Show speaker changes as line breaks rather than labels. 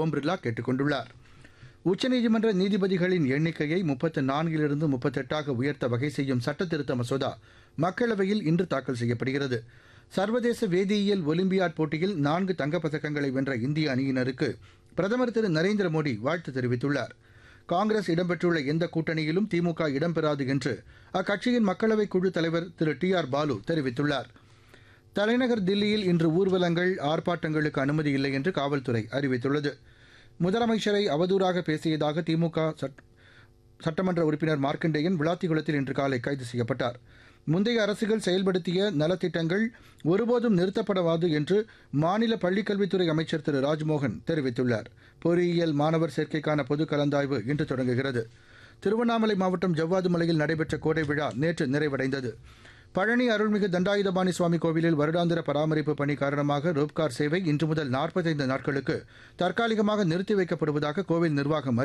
ஓம் பிர்லா கேட்டுக் கொண்டுள்ளார் உச்சநீதிமன்ற நீதிபதிகளின் எண்ணிக்கையை முப்பத்து நான்கிலிருந்து முப்பத்தெட்டாக உயர்த்த வகை செய்யும் சட்டத்திருத்த மசோதா மக்களவையில் இன்று தாக்கல் செய்யப்படுகிறது சர்வதேச வேதியியல் ஒலிம்பியாட் போட்டியில் நான்கு தங்கப்பதக்கங்களை வென்ற இந்திய அணியினருக்கு பிரதமர் திரு நரேந்திர மோடி வாழ்த்து தெரிவித்துள்ளார் காங்கிரஸ் இடம்பெற்றுள்ள எந்த கூட்டணியிலும் திமுக இடம்பெறாது என்று அக்கட்சியின் மக்களவை குழு தலைவர் திரு டி ஆர் பாலு தெரிவித்துள்ளார் தலைநகர் தில்லியில் இன்று ஊர்வலங்கள் ஆர்ப்பாட்டங்களுக்கு அனுமதி இல்லை என்று காவல்துறை அறிவித்துள்ளது முதலமைச்சரை அவதூறாக பேசியதாக திமுக சட்டமன்ற உறுப்பினர் மார்க்கண்டேயன் விளாத்திகுளத்தில் இன்று காலை கைது செய்யப்பட்டார் முந்தைய அரசுகள் செயல்படுத்திய நலத்திட்டங்கள் ஒருபோதும் நிறுத்தப்படாது என்று மாநில பள்ளிக்கல்வித்துறை அமைச்சர் திரு ராஜ்மோகன் தெரிவித்துள்ளார் பொறியியல் மாணவர் சேர்க்கைக்கான பொது கலந்தாய்வு இன்று தொடங்குகிறது திருவண்ணாமலை மாவட்டம் ஜவ்வாது மலையில் நடைபெற்ற கோடை விழா நேற்று நிறைவடைந்தது பழனி அருள்மிகு தண்டாயுதபாணி சுவாமி கோவிலில் வருடாந்திர பராமரிப்பு பணி காரணமாக ரோப்கார் சேவை இன்று முதல் நாற்பத்தைந்து நாட்களுக்கு தற்காலிகமாக நிறுத்தி வைக்கப்படுவதாக கோவில் நிர்வாகம்